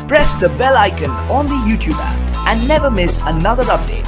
press the bell icon on the YouTube app and never miss another update.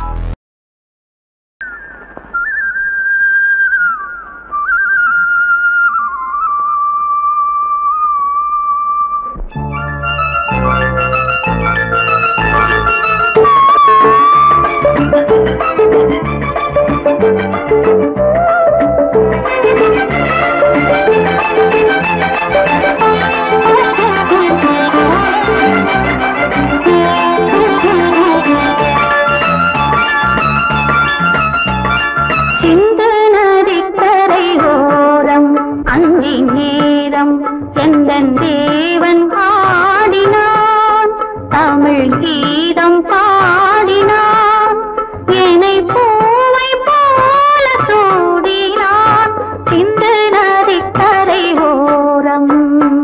சிந்து நதிக்கரை ஓரம் அந்தி நேரம் எந்தன் தேவன் ஆடினான் தமிழ் கீதம் பாடினான் என்னை பூவை போல சூடினான் சிந்து நதிக்கரை ஓரம்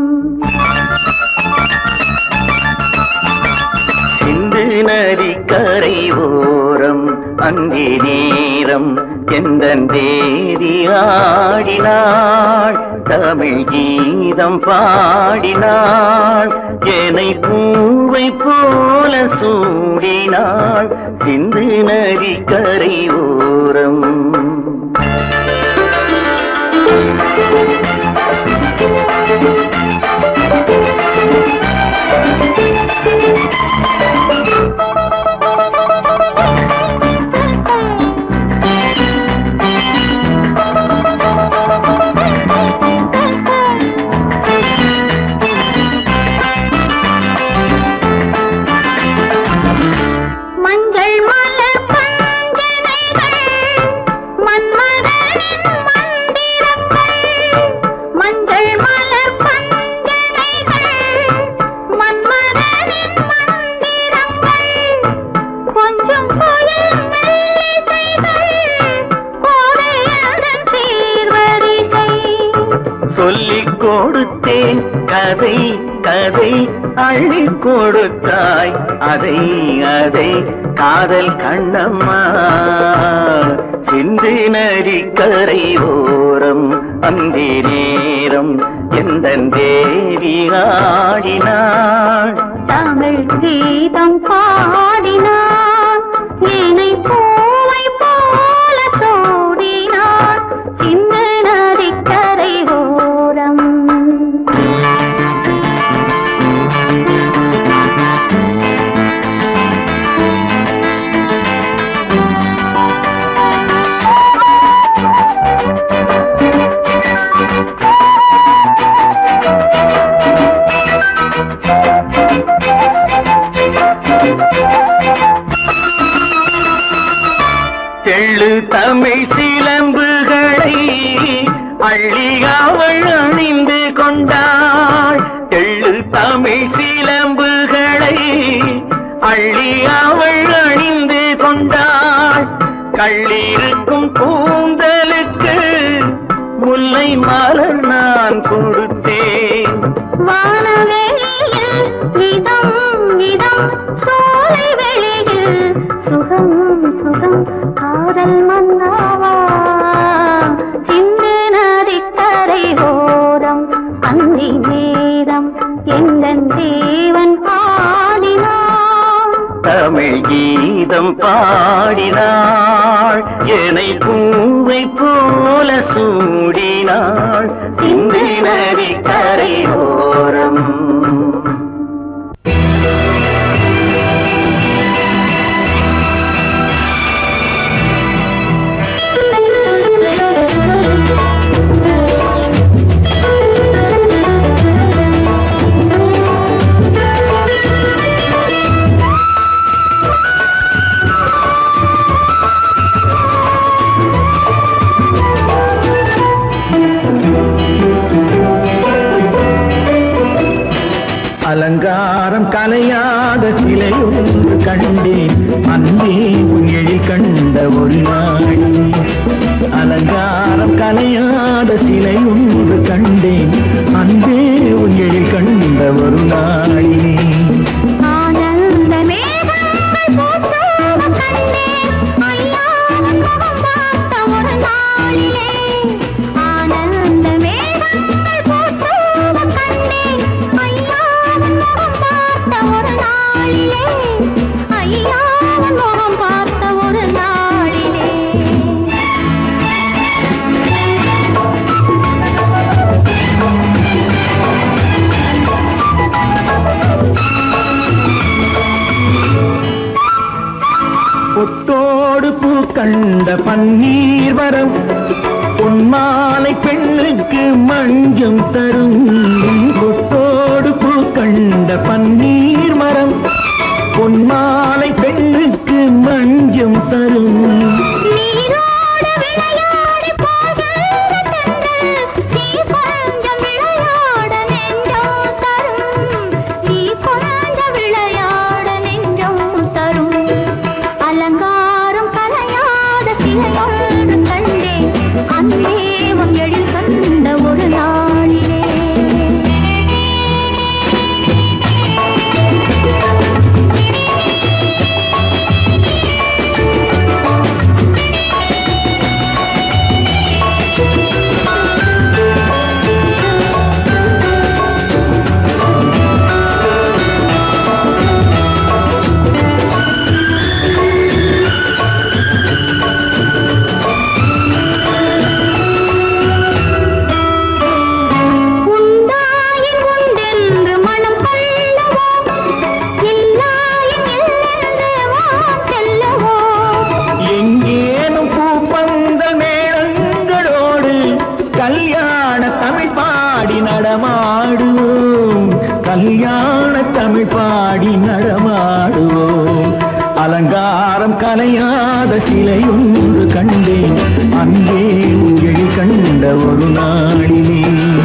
சிந்து நதிக்கரை ஓரம் அங்கே நேரம் எந்த தேதி ஆடினாள் தமிழ் கீதம் பாடினாள் என்னை பூவை போல சூடினாள் சிந்து நதிக்கரை ஓரம் மஞ்சள் மலர் பஞ்சனைகள் மன்மதனின் மந்திரங்கள் மஞ்சள் மலர் பஞ்சனைகள் மன்மதனின் மந்திரங்கள் கொஞ்சம் புயல் மெல்லிசைகள் கோதையதன் சீர்வரிசை சொல்லிக் கொடுத்தேன் கதை கதை அள்ளி கொடுத்தாய் அதை அதை காதல் கண்ணம்மா சிந்து நதிக்கரை ஓரம் அந்தி நேரம் எந்த தேவி ஆடினாள் தமிழ் கீதம் பாடினான் என்னை பூவை போல சூடினான் சின்ன நதிக்கரை ஓரம் தெள்ளு தமிழ் சிலம்புகளை அள்ளி அவள் அணிந்து கொண்டாள் தெள்ளு தமிழ் சிலம்புகளை அள்ளி அவள் அணிந்து கொண்டாள் கள்ளிருக்கும் கூந்தலுக்கு முல்லை மலர் நான் கொடுத்தேன் வானவெளியில் இதம் இதம் சோலை வெளியில் சுகம் சுகம் காதல் மன்னாவா சிந்து நதிக்கரை ஓரம் அந்தி நேரம் எந்தன் தேவன் ஆடினான் தமிழ் கீதம் பாடினாள் என்னை பூவை போல சூடினாள் சிந்து நதி கரையோரம் அலங்காரம் கலையாத சிலை ஒன்று கண்டேன் அன்பே உன் எழில் கண்ட ஒரு நாள் அலங்காரம் கலையாத சிலை ஒன்று கண்டேன் அன்பே உன் எழில் கண்ட ஒரு நாளினே ஆனந்த மேகங்கள் பூத்தோட கண்டேன் ஐயாவின் முகம் பார்த்த ஒரு நாளிலே ஆனந்த மேகங்கள் பூத்தோட கண்டேன் ஐயாவின் முகம் பார்த்த ஒரு கண்ட பன்னீர் வரம் பொன்மாலை பெண்ணுக்கு மஞ்சம் தரும் கொத்தோடு பூ கண்ட பன்னீர் மரம் பொன்மாலை பெண்ணுக்கு மஞ்சம் தரும் நீரோடு விளையாடி போகின்ற தென்றல், நீ கொஞ்சம் விளையாட நெஞ்சம் தரும். நீ கொஞ்சம் விளையாட நெஞ்சம் தரும். அலங்காரம் கலையாத சிலையொன்று கண்டேன் அன்பே உன் எழில் கண்ட ஒரு நாளிலே உண்டாயின் உண்டென்று மனம் கொள்ளவோ இல்லாயின் இல்லென்று வான் செல்லவோ எங்கேனும் பூப்பந்தல் மேளங்களோடு கல்யாண தமிழ் பாடி நடமாடுவோம் கல்யாண தமிழ் பாடி நடமாடுவோம் அலங்காரம் கலையாத சிலை ஒன்று கண்டேன் அங்கே உங்கள் கண்ட ஒரு நாளிலே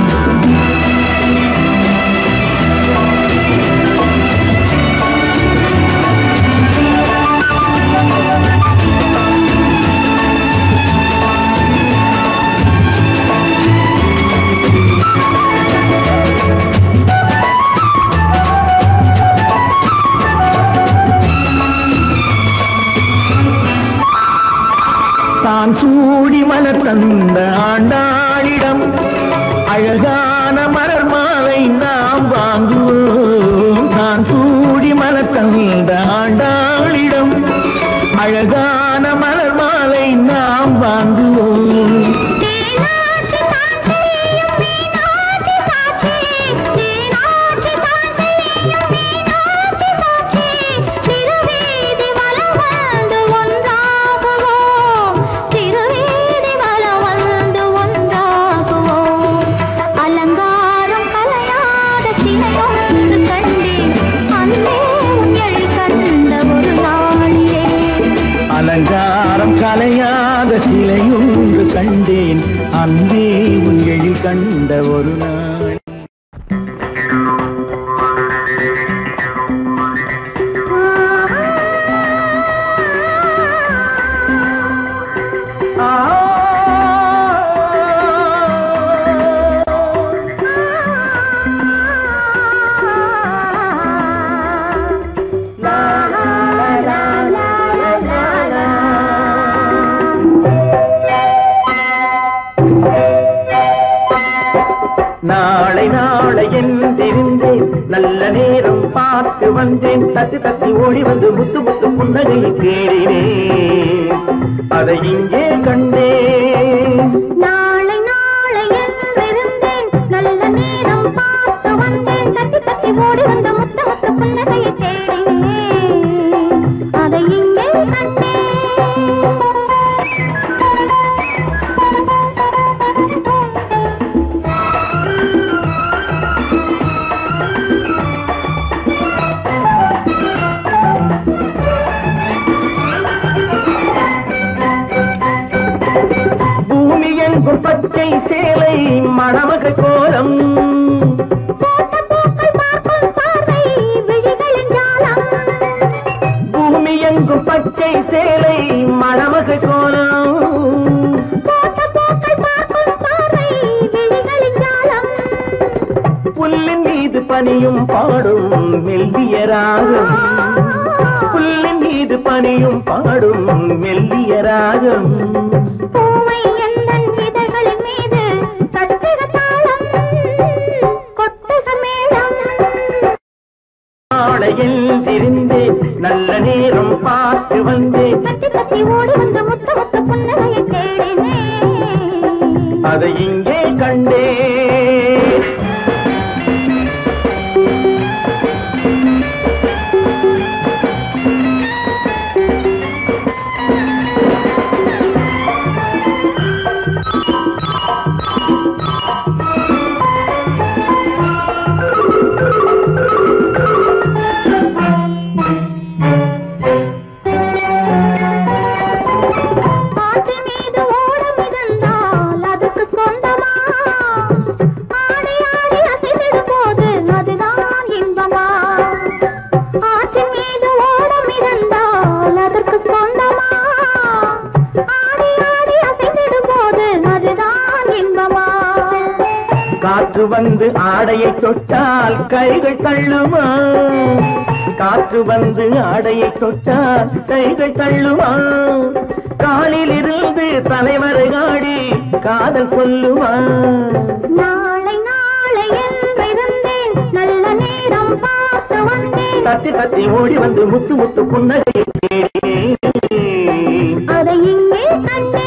தான் சூடி மலர் தந்த ஆண்டாளிடம் அழகான மலர் மாலை நாம் வாங்குவோம் தான் சூடி மலர் தந்த ஆண்டாளிடம் அழகான மலர் மாலை நாம் வாங்குவோம் தேனாற்றி தான் செய்யும் மீனாற்றி சாட்சி தேனாற்றி தான் செய்யும் மீனாற்றி சாட்சி திருவீதி வலம் வந்து ஒன்றாகுவோம் திருவீதி வலம் வந்து ஒன்றாகுவோம் அலங்காரம் கலையாத சிலையொன்று கண்டேன் அன்பே உன் எழில் கண்ட ஒரு நாளிலே அலங்காரம் கலையாத சிலையொன்று கண்டேன் அன்பே உன் எழில் கண்ட ஒரு நாள் நாளை நாளை என்றிருந்தேன் நல்ல நேரம் பார்த்து வந்தேன் தத்தி தத்தி ஓடி வந்து முத்து முத்து புன்னகையை தேடினேன் அதை இங்கே கண்டேன் நாளை நாளை என்றிருந்தேன் நல்ல நேரம் பார்த்து வந்தேன் தட்டி தட்டி ஓடி வந்த முத்த முத்த புன்னகையை தேடினேன் அதை இங்கே பூமி எங்கும் பச்சை சேலை மணமக கோலம் போட்ட பூக்கள் பார்க்கும் பார்வை விழிகளின் ஜாலம் பூமி எங்கும் பச்சை சேலை மணமக கோலம் போட்ட பூக்கள் பார்க்கும் பார்வை விழிகளின் ஜாலம் புல்லின் மீது பனியும் பாடும் மெல்லிய ராகம் புல்லின் மீது பனியும் பாடும் மெல்லிய ராகம் பூவை எந்தன் இதழ்களின் மீது தட்டுக தாளம் கொட்டுக மேளம் நாளையில் திரிந்தேன் நல்ல நேரம் பார்த்து வந்தேன் தட்டி தட்டி ஓடி வந்த முத்த முத்த புன்னகையை தேடினேன் அதை இங்கே கண்டேன் வந்து ஆடையை தொட்டால் கைகள் தள்ளுமா காற்று வந்து ஆடையை தொட்டால் கைகள் தள்ளுமா காலில் இருந்து தலைவரை ஆடி காதல் சொல்லுமா நாளை நாளை என்றிருந்தேன் நல்ல நேரம் பார்த்து வந்தேன் தத்தி தத்தி ஓடி வந்து முத்து முத்து புன்னகையை தேடினேன் அதை இங்கே கண்டேன்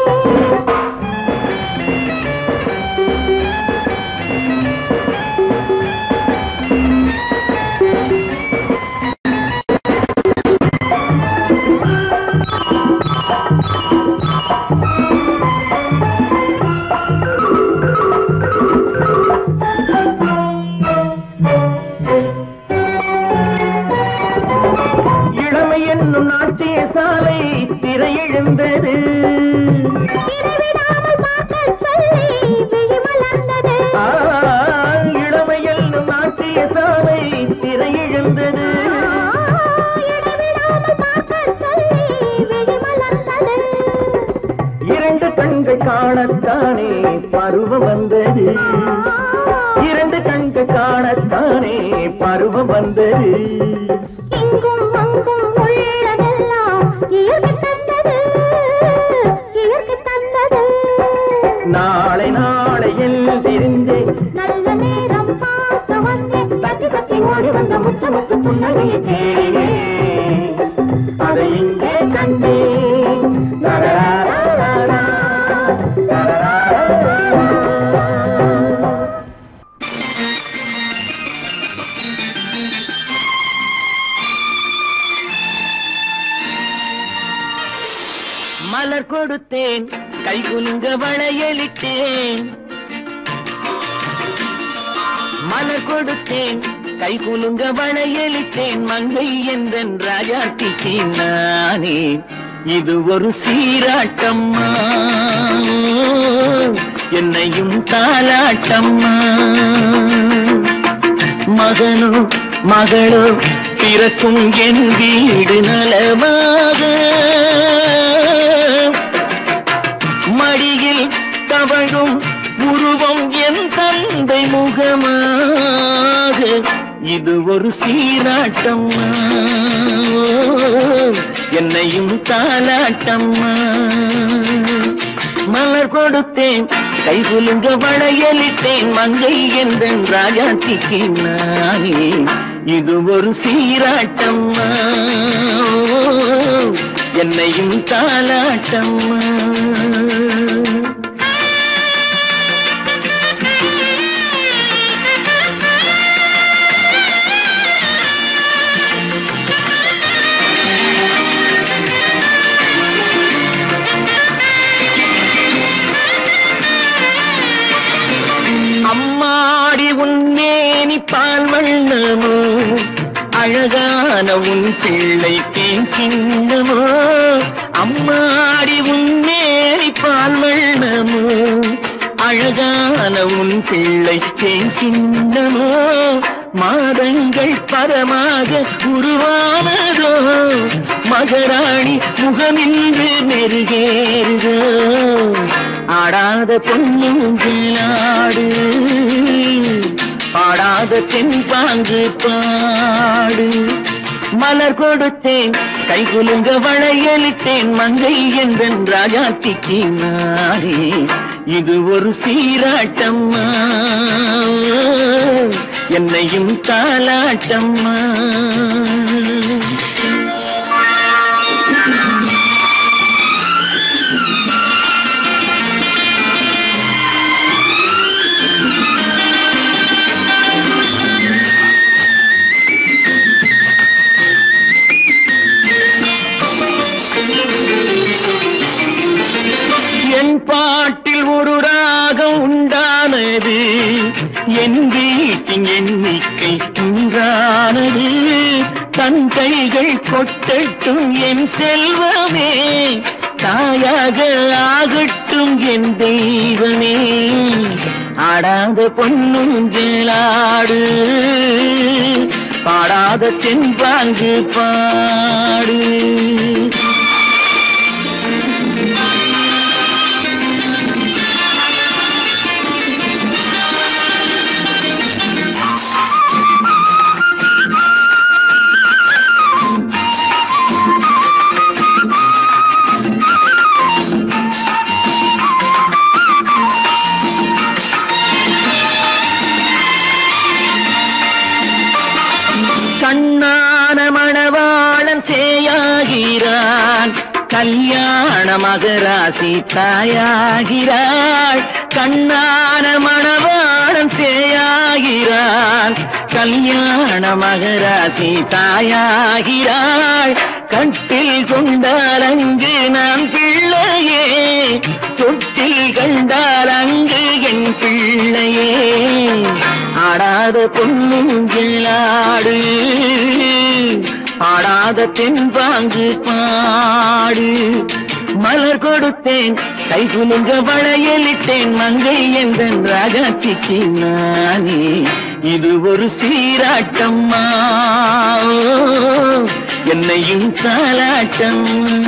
இளமை என்னும் நாட்டிய சாலை திரையெழுந்தது இடைவிடாமல் பார்க்கச் சொல்லி விழி மலர்ந்தது ஆ, இளமை என்னும் நாட்டிய சாலை திரையெழுந்தது இடைவிடாமல் பார்க்கச் சொல்லி விழி மலர்ந்தது இரண்டு கண்கள் காணத்தானே பருவம் வந்தது இரண்டு கண்கள் காணத்தானே பருவம் வந்தது இங்கும் அங்கும் உள்ளதெல்லாம் இயற்கை தந்தது இயற்கை தந்தது நாளை நாளை தெரிந்தேன் நல்ல நேரம் பார்த்து வந்தேன் தத்தி தத்தி ஓடி வந்த முத்து முத்து புன்னகையை தேடினேன் அதை இங்கே கண்டேன் லரலாரலாரா, லரலாரலாரா. மலர் கொடுத்தேன் கை குலுங்க வளையலிட்டேன் மலர் கொடுத்தேன் கை குலுங்க வளையலிட்டேன் மங்கை என்றன் ராஜாட்டிக்கு நானே இது ஒரு சீராட்டம்மா என்னையும் தாலாட்டம்மா மகனோ மகளோ பிறக்கும் என் வீடு நலமாக மடியில் தவழும் உருவம் என் தந்தை முகமாக இது ஒரு சீராட்டம்மா என்னையும் தாலாட்டம்மா மலர் கொடுத்தேன் கை குலுங்க வளையலிட்டேன் மங்கை என்றன் ராஜாத்திக்கு நானே இது ஒரு சீராட்டம்மா என்னையும் தாலாட்டம்மா அம்மாடி உன்னேனி பால் வண்ணமோ அழகான உன் பிள்ளை தேன் கிண்ணமோ அம்மாடி உன்னேனி பால் வண்ணமோ அழகான உன் பிள்ளை தேன் கிண்ணமோ மாதங்கள் பரமாக உருவானதோ மகராணி முகமின்று நெருகேறுதோ ஆடாத பொன்னுங்களாடு பாடாத தென்பாங்கு பாடு மலர் கொடுத்தேன் கை குலுங்க வளையலிட்டேன் மங்கை என்றன் ராஜாத்திக்கு நானே இது ஒரு சீராட்டம்மா என்னையும் தாலாட்டம்மா என் பாட்டில் ஒரு ராகம் உண்டானது என் வீட்டின் எண்ணிக்கை உண்டானது தன் கைகள் கொட்டட்டும் என் செல்வமே தாயாக ஆகட்டும் என் தெய்வமே ஆடாத பொன்னுஞ்சலாடு பாடாத தென்பாங்கு பாடு கண்ணான மணவாளன் சேயாகிறான் கல்யாண மகராசி தாயாகிறாள் கண்ணான மணவாளன் சேயாகிறான் கல்யாண மகராசி தாயாகிறாள் கட்டில் கொண்டால் அங்கு நான் பிள்ளையே தொட்டில் கண்டால் அங்கு என் பிள்ளையே ஆடாத பொன்னுங்கிள்ளாடு பாடாத தென்பாங்கு பாடு மலர் கொடுத்தேன் கை குலுங்க வளையலிட்டேன் மங்கை எந்தன் ராஜாத்திக்கு நானே இது ஒரு சீராட்டம்மா என்னையும் தாலாட்டம்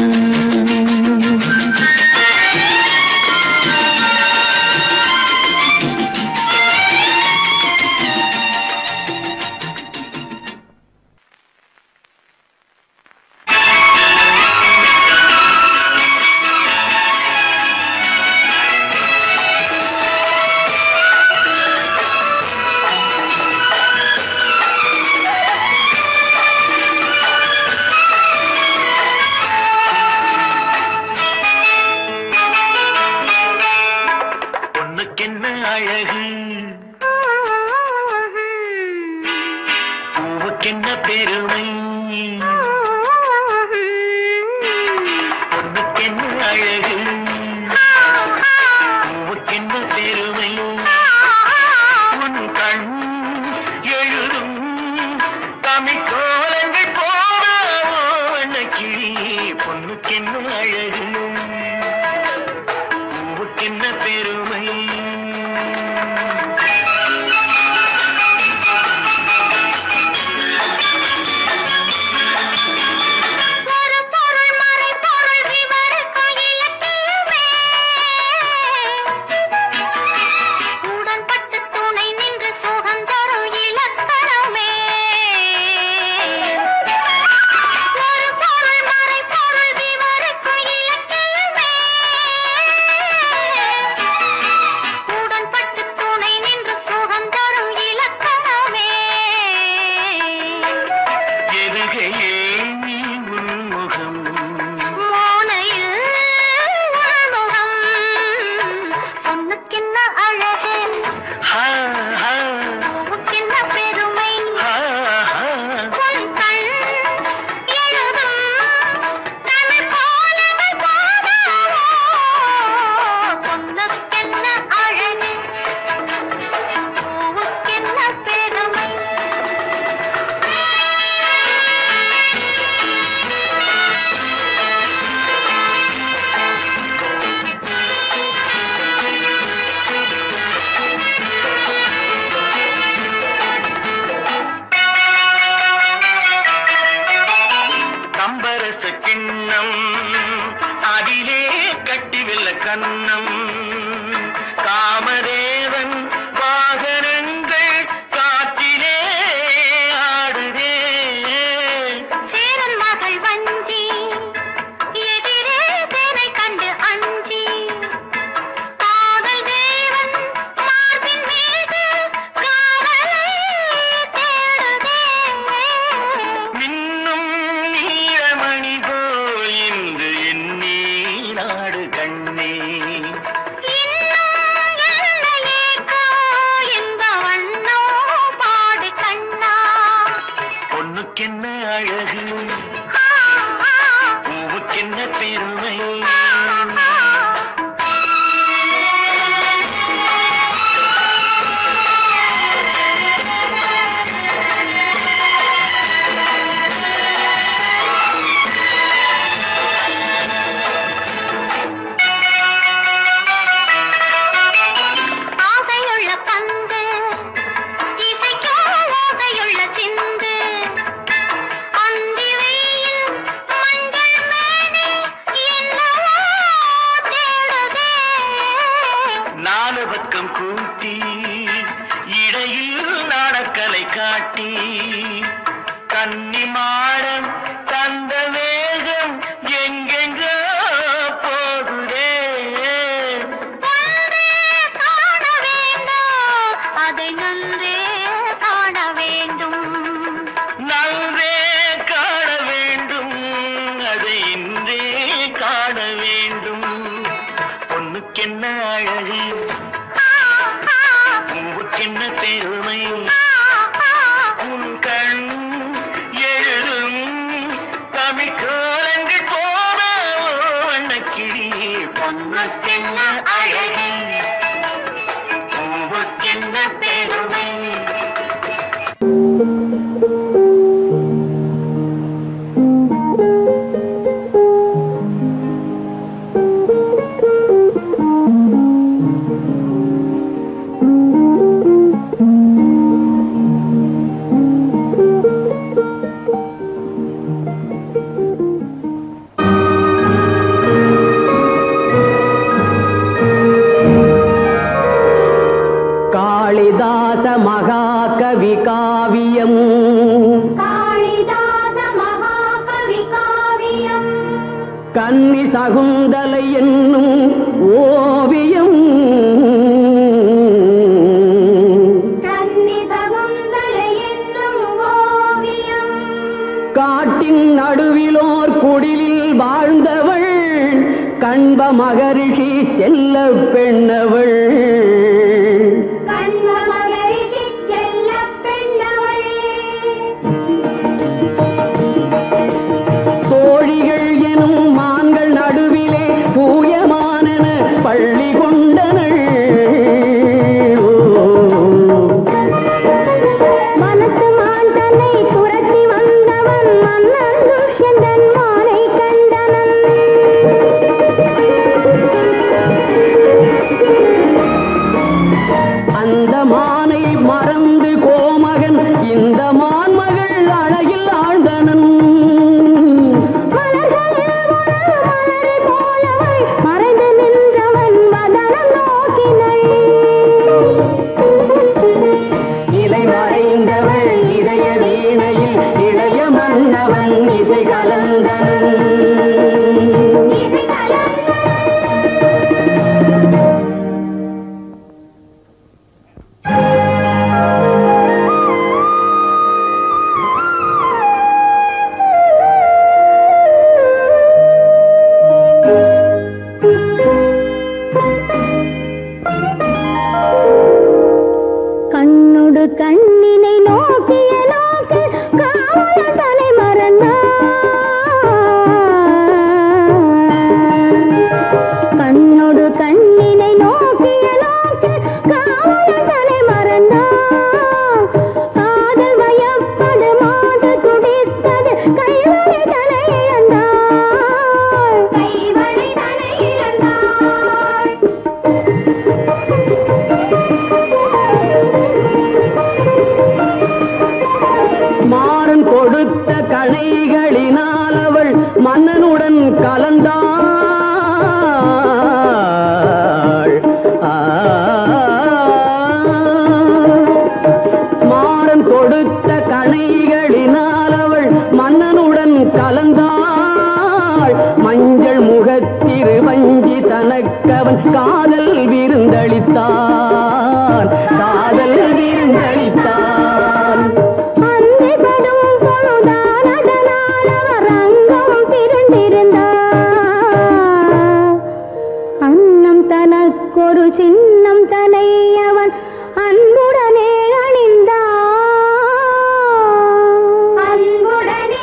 பொண்ணுக்கென்ன அழகு பூவுக்கென்ன பெருமை பொண்ணுக்கென்ன அழகு பூவுக்கென்ன பெருமை உன் கண் எழுதும் தமிழ் கோலங்கள் போதாவோ அன்னைக்கிளி பொண்ணுக்கென்ன அழகு பூவுக்கென்ன பெருமை ஒரு பொருள் மறை பொருள் விவரிக்கும் இலக்கியமே உடன்பட்டு துணை நின்று சுகந்தரும் இலக்கணமே ஒரு பொருள் மறை பொருள் விவரிக்கும் இலக்கியமே உடன்பட்டு துணை நின்று சுகந்தரும் இலக்கணமே எதுகையே நீ உன்முகம் மோனையில் உள்முகம் பொண்ணுக்கென்ன அழகு ஹா, ஹா, பூவுக்கென்ன பெருமை ஹா, ஹா. உன் கண் எழுதும் தமிழ் போலங்கள் போதாவோ பொண்ணுக்கென்ன அழகு பூவுக்கென்ன பெருமை கம்பரச கிண்ணம் அதிலே கட்டிவில்ல கண்ணம் காமதேவன் வாகனங்கள் காற்றிலே ஆடுதே சேரன் மகள் வஞ்சி எதிரே சேனை கண்டு அஞ்சி காதல் தேவன் மார்பின் மீது காவலை தேடுதே மின்னும் நீலமணி போல் இன்று எண்ணி நாடு கண்ணே இன்னும் எல்லையேக்கோ இந்த வண்ணோ பாடு கண்ணா பொண்ணுக்கென்ன அழகு ஆ, ஆ, பூவுக்கென்ன பெருமை ஆ, ஆ. ஆசையுள்ள பந்து இசைக்கோ ஓசையுள்ள சிந்து அந்தி வெயில் மஞ்சள் மேனி என்னவோ தேடுதே நாலு பக்கம் கூட்டி இடையில் நாடக்கலை காட்டி கன்னி மாடம் தந்த வேகம் எங்கெங்கோ போகுதே ஒன்றே காண வேண்டும் அதை நன்றே காண வேண்டும் நல்ல அழகு பூவுக்கென்ன பெருமை உன் கண் எழுதும் தமிழ் கோலங்கள் போன வண்ணக்கிளி பொன்னுக்கென்ன அழகு பூவுக்கென்ன பெருமை காளிதாச மகாகவி காவியம் காளிதாச மகாகவி காவியம் கன்னி சகுந்தலை என்னும் ஓவியம் கன்னி சகுந்தலை என்னும் ஓவியம் காட்டின் நடுவிலோர் குடிலில் வாழ்ந்தவள் கண்ப மகரிஷி செல்ல பெண்ணவள் கண்ம மகரிஷி செல்லப் பெண்ணவள் தோழிகள் எனும் மான்கள் நடுவிலே தூயமானன பள்ளி கொண்டனள் ஓ. மனத்து மான் தன்னை துரத்தி வந்தவன் மன்னன் துஷ்யந்தன் மானை கண்டனன் அந்த மானை மறந்து கோமகன் இந்த மான்மகள் அழகில் ஆழ்ந்தனன் மலர்களில் ஒரு மலரை போலவள் மறைந்து நின்றவன் வதனம் நோக்கினள் இலை மறைந்தவள் இதய வீணையில் இளைய மன்னவன் இசை கலந்தனன் இசை கலந்த கண்ணொடு கண்ணினை நோக்கிய நோக்கு காவலன் தலை மறந்தான் கண்ணொடு கண்ணினை நோக்கிய நோக்கு காவலன் தலை மறந்தான் காதல் வயப்படு மாது துடித்தது கைவழி தலை இழந்தாள் கைவழி தலை இழந்தாள் மாறன் கொடுத்த கணைகளினால் அவள் மன்னனுடன் கலந்தாள் ஆ. மாறன் கொடுத்த கணைகளினால் அவள் மன்னனுடன் கலந்தாள் மஞ்சள் முகத்திரு வஞ்சி தனக்கவன் காதல் விருந்தளித்தான் காதல் விருந்தளித்தான் அன்னைப்படும் பொழுதான் அதனால் அவர் அங்கம் திரண்டிருந்தார். அன்னம் தனக்கொரு சின்னம் தனை அவன் அன்புடனே அணிந்தான் அன்புடனே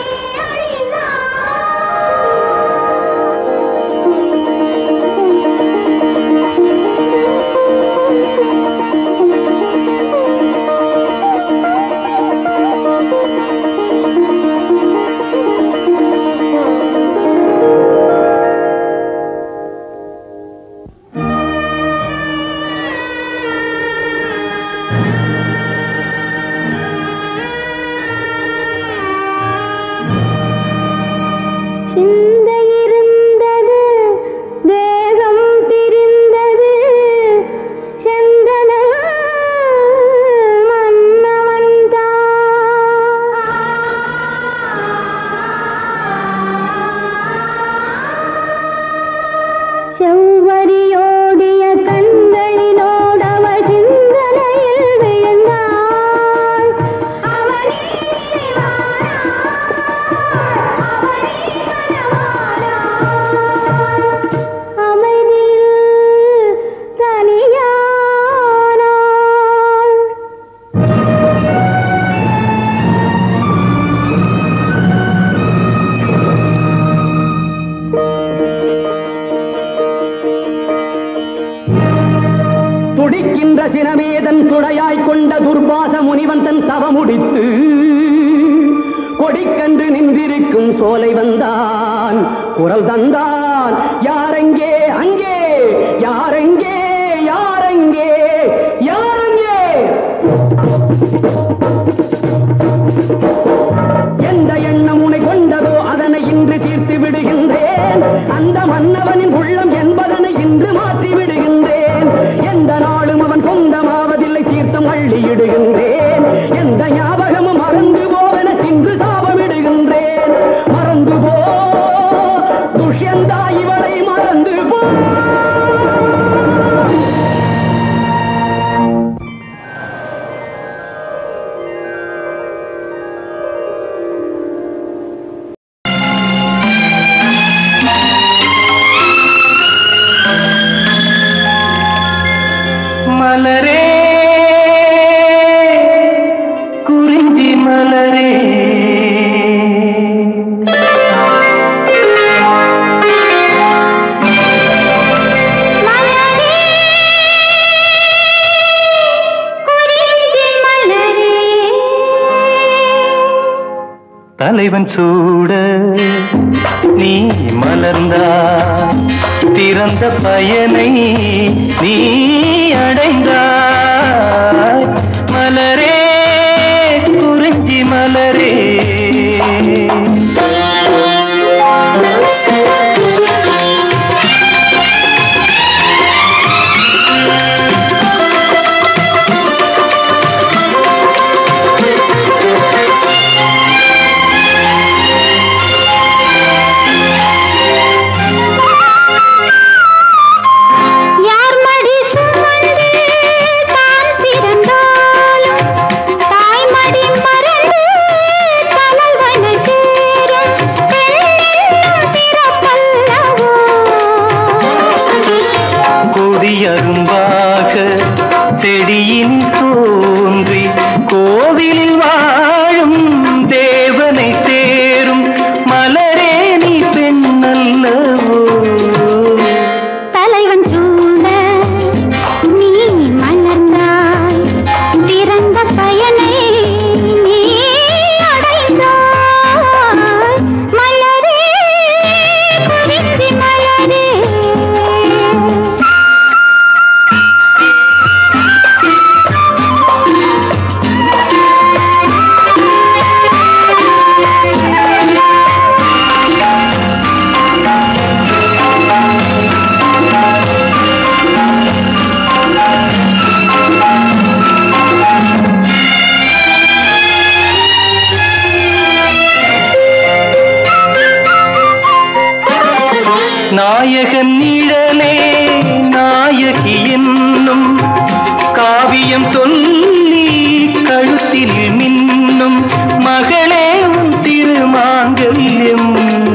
அணிந்தான் சினமேதன் துணையாய் கொண்ட துர்பாச முனிவன் தன் தவமுடித்து கொடிக்கன்று நின்றிருக்கும் சோலை வந்தான் குரல் தந்தான் யாரெங்கே அங்கே யாரெங்கே யாரெங்கே யாரெங்கே எந்த எண்ணம் உனை கொண்டதோ அதனை இன்று தீர்த்து விடுகின்றேன் அந்த மன்னவனின் உள்ளம் என்பதனை இன்று மாற்றி விடுகின்றேன் எந்த நாளும் அவன் சொந்தமாவதில்லை தீர்த்தம் அள்ளியிடுகின்றேன் எந்த ஞாபகமும் மறந்து போவென இன்று சாபமிடுகின்றேன் மறந்து போ துஷ்யந்தா இவளை மறந்து போ மலரே குறிஞ்சி மலரே மலரே குறிஞ்சி மலரே தலைவன் சூட நீ மலர்ந்தா திறந்த பயனை நீ அடைந்தாய் மலரே குறிஞ்சி மலரே யார் மடி சுமந்து தான் பிறந்தாலும் தாய்மடி மறந்து தலைவனை சேரும் பெண்ணென்னும் பிறப்பல்லவோ கொடியரும்பாக செடியின் தோன்றி கோவிலில் வாழும் தேவனை சேரும் மலரே நீ பெண்ணல்லவோ தலைவன் சூழ நீ மலர்ந்தாய் பிறந்த பயனை நீ அடைந்தாய் மலரே குறிஞ்சி மலரே நாயகன் நிழலே நாயகி என்னும் காவியம் சொல்லி கழுத்தில் மின்னும் மகளே உன் திருமாங்கல்யம்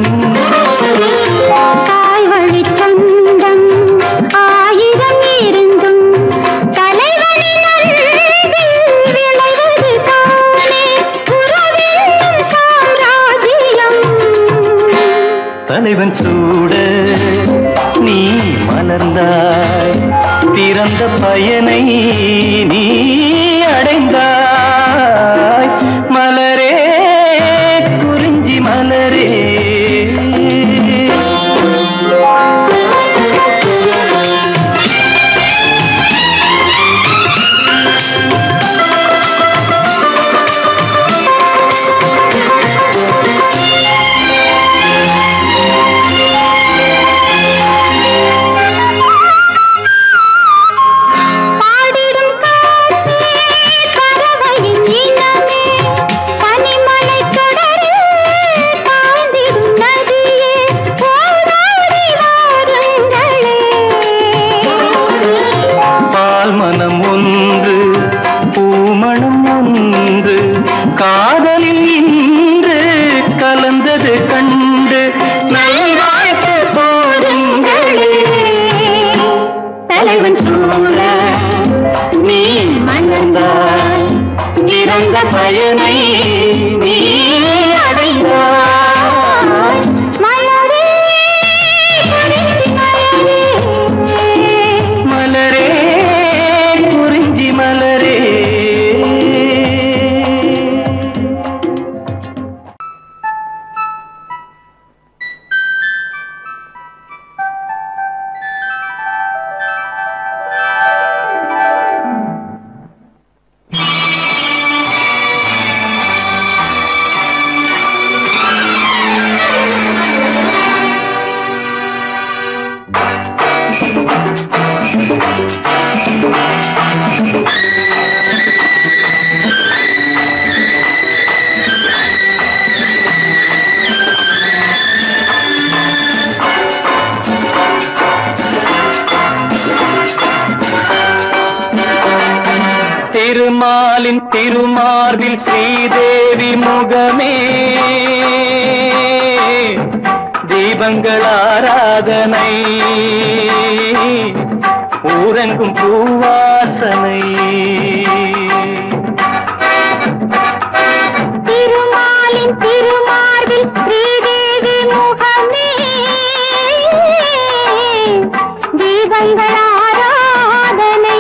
தாய் வழி சொந்தம் ஆயிரம் இருந்தும் தலைவனின் அன்பில் விளைவது தானே உறவென்னும் சாம்ராஜ்யம் தலைவன் சூட நீ மலர்ந்தாய் திறந்த பயனை நீ அடைந்தாய் மலரே குறிஞ்சி மலரே பாடிடும் காற்றே பறவை திருமாலின் திருமார்பில் ஸ்ரீதேவி முகமே தீபங்கள் ஆராதனை ஊரெங்கும் பூவாசனை திருமாலின் திருமார்பில் ஸ்ரீதேவி முகமே தீபங்கள் ஆராதனை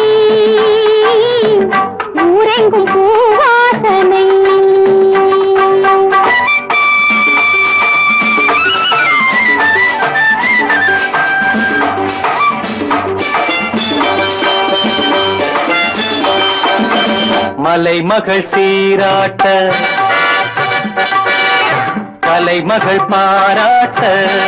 ஊரெங்கும் பூவாசனை மலைமகள் சீராட்ட கலைமகள் பாராட்ட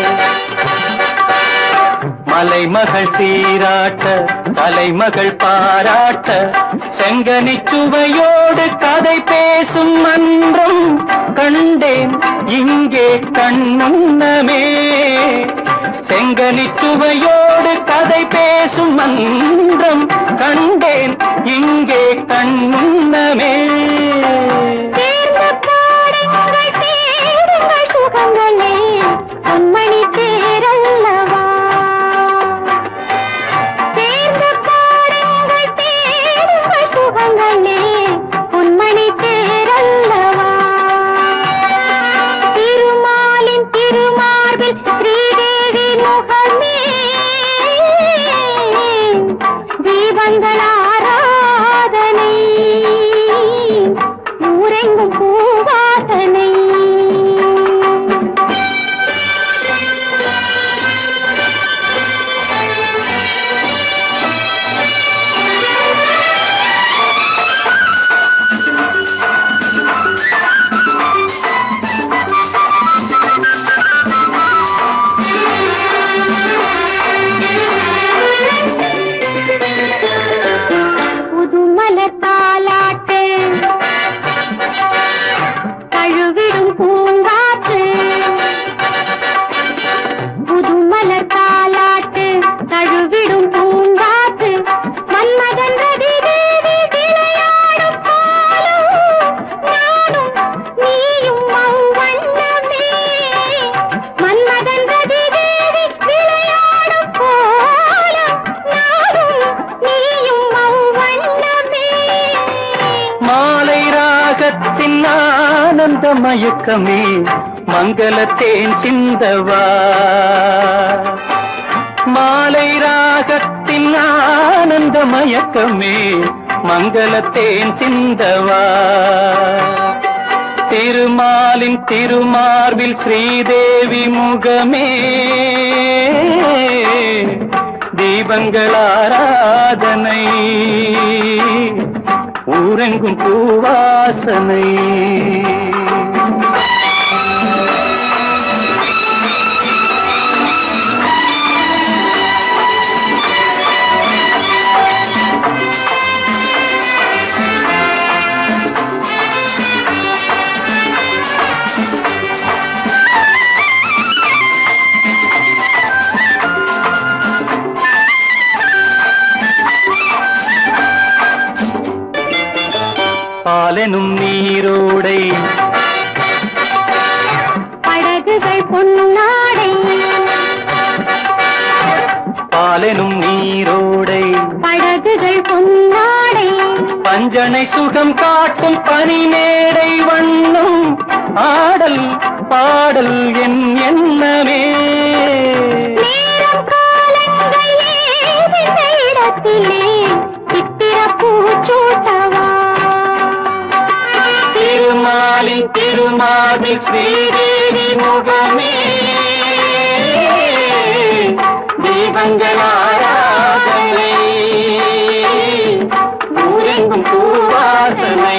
மலைமகள் சீராட்ட கலைமகள் பாராட்ட செங்கனி சுவையோடு கதை பேசும் மன்றம் கண்டேன் இங்கே கண்ணுண்ணமே செங்கனி சுவையோடு கதை பேசும் மன்றம் கண்டேன் இங்கே கண்ணுண்ணமே சேர்ந்து பாடுங்கள் தேடுங்கள் சுகங்களே பொன்மணி தேரல்லவா சேர்ந்து பாடுங்கள் தேடுங்கள் சுகங்களே பொன்மணி தேரல்லவா திருமாலின் திருமார்பில் ஸ்ரீதேவி முகமே தீபங்கள் ஆராதனை ஊரெங்கும் பூவாசனை புதுமலர் தாலாட்டு தழுவிடும் பூங்காற்று புதுமலர் தாலாட்டு தழுவிடும் பூங்காற்று மன்மதன் ரதி தேவி விளையாடும் பாலும் நானும் நீயும் அவ்வண்ணமே மன்மதன் ரதி தேவி விளையாடும் போலும் நானும் நீயும் அவ்வண்ணமே மாலை ராகத்தின் ஆனந்த மயக்கமே மங்களத்தேன் சிந்தவா மாலை ராகத்தின் ஆனந்த மயக்கமே மங்களத்தேன் சிந்தவா திருமாலின் திருமார்பில் ஸ்ரீதேவி முகமே தீபங்கள் ஆராதனை ஊரெங்கும் பூவாசனை பாலெனும் நீரோடை படகுகள் பொன்னாடை பாலெனும் நீரோடை படகுகள் பொன்னாடை பஞ்சனை சுகம் காட்டும் பனிமேடை வண்ணம் ஆடல் பாடல் என் எண்ணமே நேரம் காலங்கள் ஏதிந்த இடத்திலே சித்திர பூச்சூட்டவா திருமாலின் திருமாலில் ஸ்ரீதேவி முகமே தீபங்கள் ஆராதனை ஊரெங்கும் பூவாசனை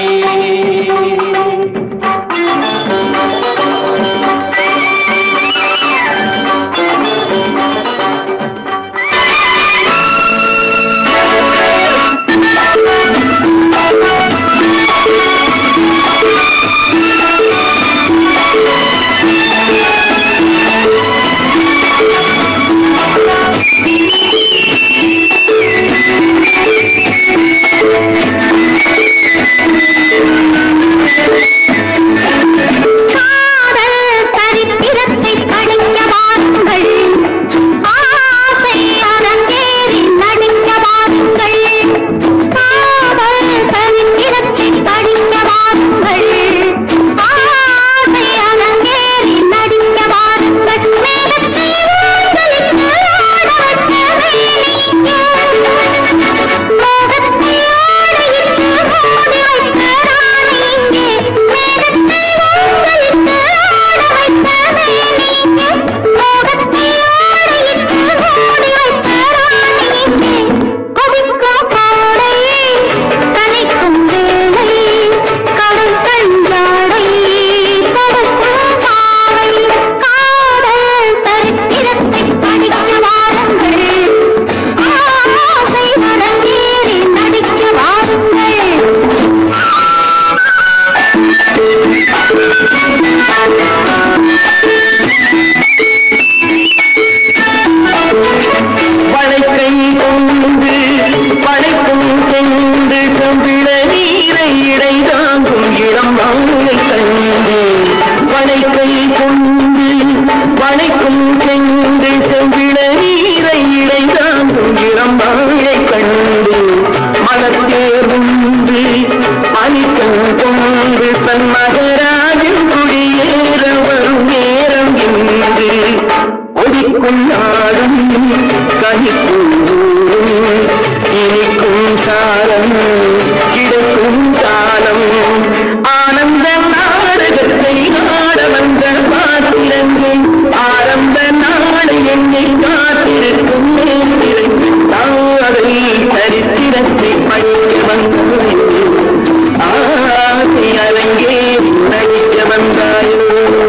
வளைக்கும் சென்று செம்பிள நீரை இடைந்தாங்கும் இளம்பாழை கண்டு மலத்தேர்ந்து பனிக்கண் கொண்டு தன் மகராஜன் குடியேற வரும் நேரம் என்று ஒடிக்கும் நாடும் கனிக்கும் ஊரும் இனிக்கும் சாரம் கிடைக்கும் காலம் ஆனந்த நாடகத்தை ஆட வந்த பாத்திரங்கள் ஆரம்ப நாடு என்னை காத்திருக்கும் நேர்த்திரை நாளை சரித்திரத்தை படிக்க வந்தேன் ஆசை அரங்கே நடிக்க வந்தாயோ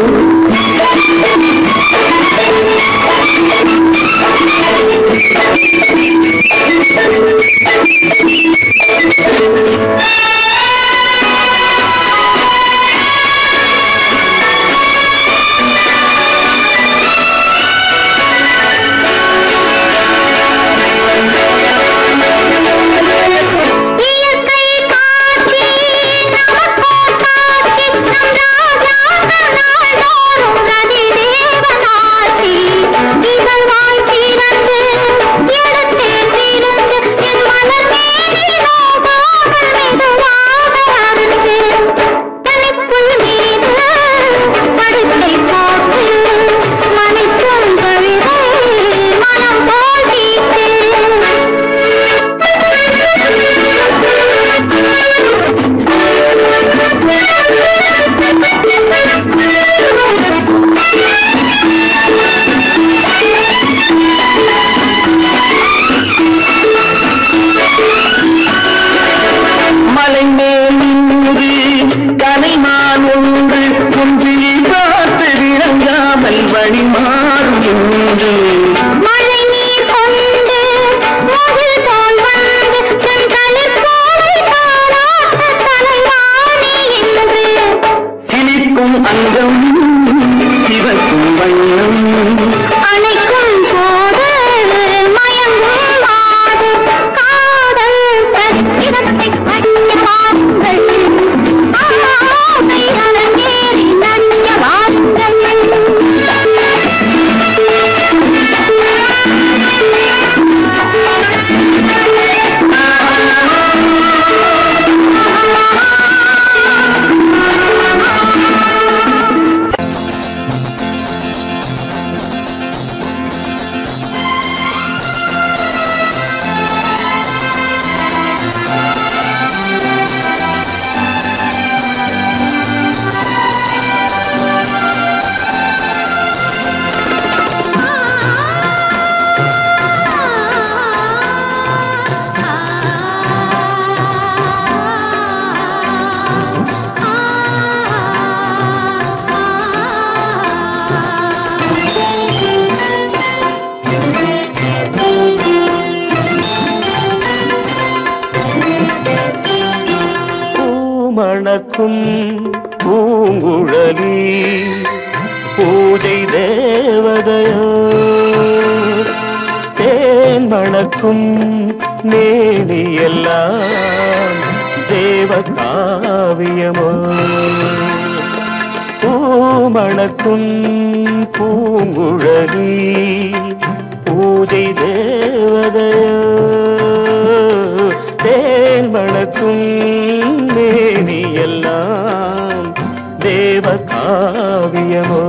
இயற்கை காட்சி நமக்கோர் காட்சி நம் ராஜாக்கள் நாள்தோறும் ரதி தேவனாட்சி இகழ்வாய் திறந்து எடுத்தேன் திறந்து என் மலர் மேனி நோகாமல் மெதுவாக அருந்து தலைப்புல் மீது படுக்கை போட்டு மனைக்கும் கழுதை மனம் போல் வீட்டு மலை மேல் நின்று கனைமான் ஒன்று குன்றில் பார்த்து விளங்காமல் வழி மாறும் என்று மழை நீர் கொண்டு முகில் போல் வந்து தன் களிப்போலை தாராட்ட தலைவாணி என்று சிலிக்கும் அங்கம் சிவக்கும் வண்ணம் அணைக்கும் போது மயங்கும் மாது காதல் பிரத்திரத்தை அடிய வாருங்கள் ஆசை அரங்கேறி நடிய பூமணக்கும் பூங்குழலி பூஜை தேவதையோ தேன் மணக்கும் மேனியெல்லாம் தேவ காவியமோ பூமணக்கும் பூங்குழலி பூஜை தேவதையோ தேன் மணக்கும் மேனியெல்லாம் தேவ காவியமோ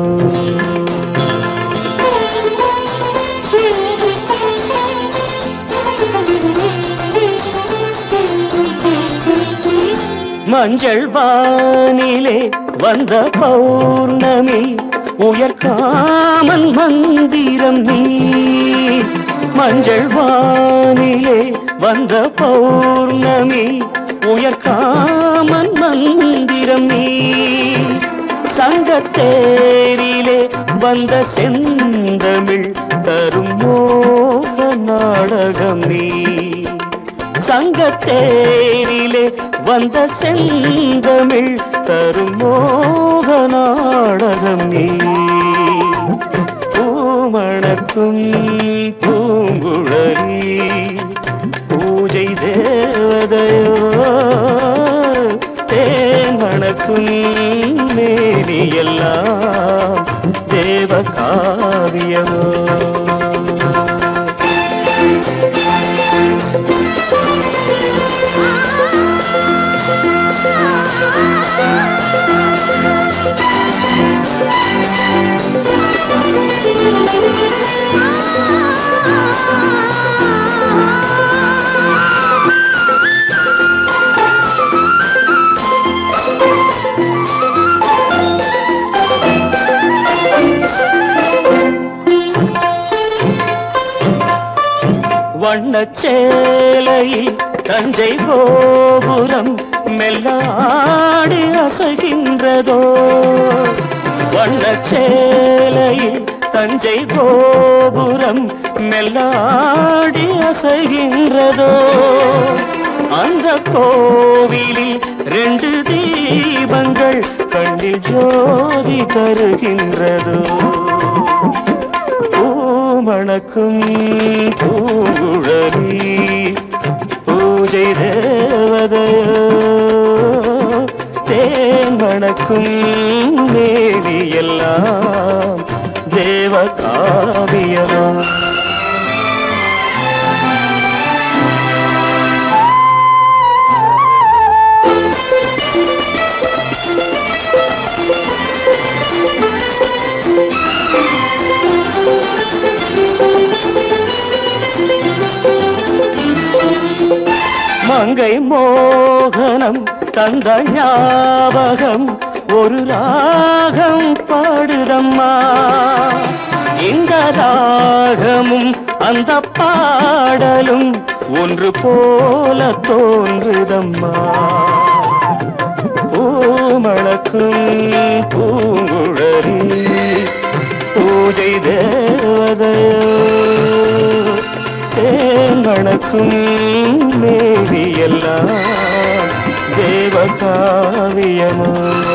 மஞ்சள் வானிலே வந்த பௌர்ணமி உயர்காமன் மந்திரம் நீ மஞ்சள் வானிலே வந்த பௌர்ணமி உயர்காமன் மந்திரம் நீ சங்கத்தேரிலே வந்த செந்தமிழ் தரும் மோக நாடகம் நீ சங்கத்தேரிலே வந்த செந்தமிழ் தரும் மோக நாடகம் நீ பூமணக்கும் பூங்குழலி பூஜை தேவதையோ தேன் மணக்கும் மேனி எல்லாம் தேவ காவியமோ வண்ணச்சேலையில் தஞ்சை கோபுரம் மெல்லாடி அசைகின்றதோ வண்ணச்சேலையில் தஞ்சை கோபுரம் மெல்லாடி அசைகின்றதோ அந்த கோவிலில் ரெண்டு தீபங்கள் கண்ணில் ஜோதி தருகின்றதோ பூமணக்கும் பூங்குழலி பூஜை தேவதையோ தேன் மணக்கும் மேதி எல்லாம் தேவ காவியமோ மங்கை மோகனம் தந்த ஞாபகம் ஒரு ராகம் பாடுதம்மா இந்த ராகமும் அந்த பாடலும் ஒன்று போல தோன்றுதம்மா பூமணக்கும் பூங்குழலி பூஜை தேவதையோ தேங்கணக்கும் மேவி எல்லாம் தேவ காவியமோ